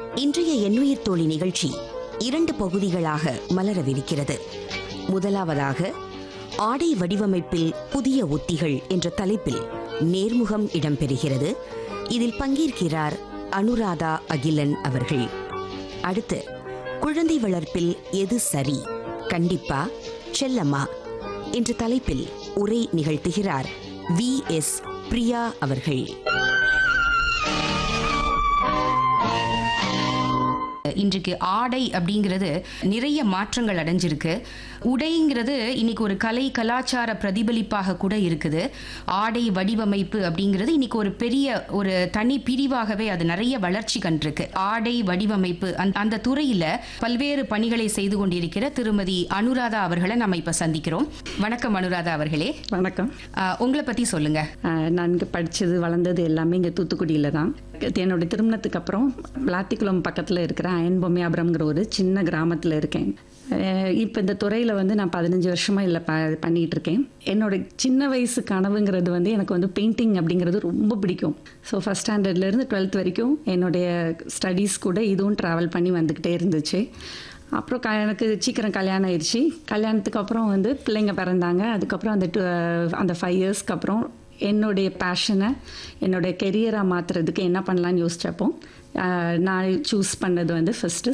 இன்றைய எண்ணுயிர் தோழி நிகழ்ச்சி இரண்டு பகுதிகளாக மலரவிருக்கிறது முதலாவதாக ஆடை வடிவமைப்பில் புதிய உத்திகள் என்ற தலைப்பில் நேர்முகம் இடம்பெறுகிறது இதில் பங்கேற்கிறார் அனுராதா அகிலன் அவர்கள் அடுத்து குழந்தை வளர்ப்பில் எது சரி கண்டிப்பா செல்லம்மா என்ற தலைப்பில் உரை நிகழ்த்துகிறார் வி எஸ் பிரியா அவர்கள் இன்றைக்கு ஆடை அப்படிங்கிறது நிறைய மாற்றங்கள் அடைஞ்சிருக்கு உடைங்கிறது இன்னைக்கு ஒரு கலை கலாச்சார பிரதிபலிப்பாக கூட இருக்குது ஆடை வடிவமைப்பு அப்படிங்கிறது இன்னைக்கு ஒரு பெரிய ஒரு தனி பிரிவாகவே அது நிறைய வளர்ச்சி கண்டிருக்கு ஆடை வடிவமைப்பு அந்த அந்த துறையில பல்வேறு பணிகளை செய்து கொண்டிருக்கிற திருமதி அனுராதா அவர்களை நம்ம இப்ப சந்திக்கிறோம் வணக்கம் அனுராதா அவர்களே வணக்கம் ஆஹ், உங்களை பத்தி சொல்லுங்க ஆஹ் நான் இங்கே படித்தது வளர்ந்தது எல்லாமே இங்கே தூத்துக்குடியில் தான் என்னோட திருமணத்துக்கு அப்புறம் விளாத்திக்குளம் பக்கத்தில் இருக்கிற அயன்பொம்மையாபுரம்ங்கிற ஒரு சின்ன கிராமத்தில் இருக்கேன் இப்போ இந்த துறையில் வந்து நான் பதினஞ்சு வருஷமாக இல்லை ப பண்ணிகிட்டு இருக்கேன் என்னோட சின்ன வயசு கனவுங்கிறது வந்து எனக்கு வந்து பெயிண்டிங் அப்படிங்கிறது ரொம்ப பிடிக்கும் ஸோ ஃபஸ்ட் ஸ்டாண்டர்ட்லேருந்து டுவெல்த் வரைக்கும் என்னுடைய ஸ்டடீஸ் கூட இதுவும் ட்ராவல் பண்ணி வந்துக்கிட்டே இருந்துச்சு அப்புறம் க எனக்கு சீக்கிரம் கல்யாணம் ஆயிடுச்சு கல்யாணத்துக்கு அப்புறம் வந்து பிள்ளைங்க பிறந்தாங்க அதுக்கப்புறம் அந்த டு- அந்த ஃபைவ் இயர்ஸ்க்கு அப்புறம் என்னுடைய பேஷனை என்னுடைய கெரியராக மாற்றுறதுக்கு என்ன பண்ணலான்னு யோசிச்சப்போ ஆஹ், நான் சூஸ் பண்ணது வந்து ஃபஸ்ட்டு